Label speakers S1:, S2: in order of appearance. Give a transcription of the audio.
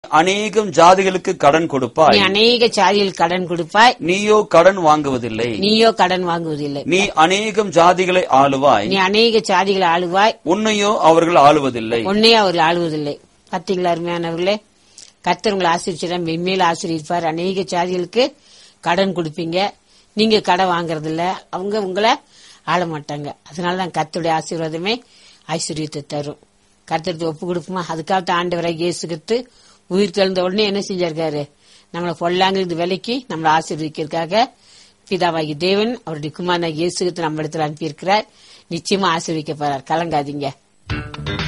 S1: அநேகம் ஜாதிகளுக்கு கடன்
S2: நீ
S1: கொடுப்பாய்
S2: அநேக சாதிகள் கடன் கொடுப்பாய்
S1: நீயோ கடன் வாங்குவதில்லை
S2: நீயோ கடன் வாங்குவதில்லை
S1: நீ அநேகம் ஜாதிகளை ஆளுவாய்
S2: நீ அநேக சாதிகளை ஆளுவாய்
S1: உன்னையோ அவர்கள் ஆளுவதில்லை
S2: ஒன்னே அவர் ஆளுவதில்லை பார்த்தீங்களா அருமையானவர்களே கர்த்தர் உங்களை ஆசிரிச்சிடம் மென்மேல் ஆசிரியப்பார் அநேக சாதிகளுக்கு கடன் கொடுப்பீங்க நீங்க கடன் வாங்குறது இல்ல அவங்க உங்களை ஆள மாட்டாங்க அதனாலதான் கர்த்தருடைய ஆசீர்வாதமே ஐஸ்வர்யத்தை தரும் கர்த்தருக்கு ஒப்பு கொடுக்குமா அதுக்காக ஆண்டவரை இயேசுகிட்டு உயிர் தெழுந்த உடனே என்ன செஞ்சிருக்காரு நம்மளை பொல்லாங்கிருந்து விலைக்கு நம்மளை ஆசீர்வதிக்கிறதுக்காக பிதாவாகி தேவன் அவருடைய குமாரனை இயேசுகிட்டு நம்ம இடத்துல அனுப்பியிருக்கிறார் நிச்சயமா ஆசீர்விக்க போறார் கலங்காதீங்க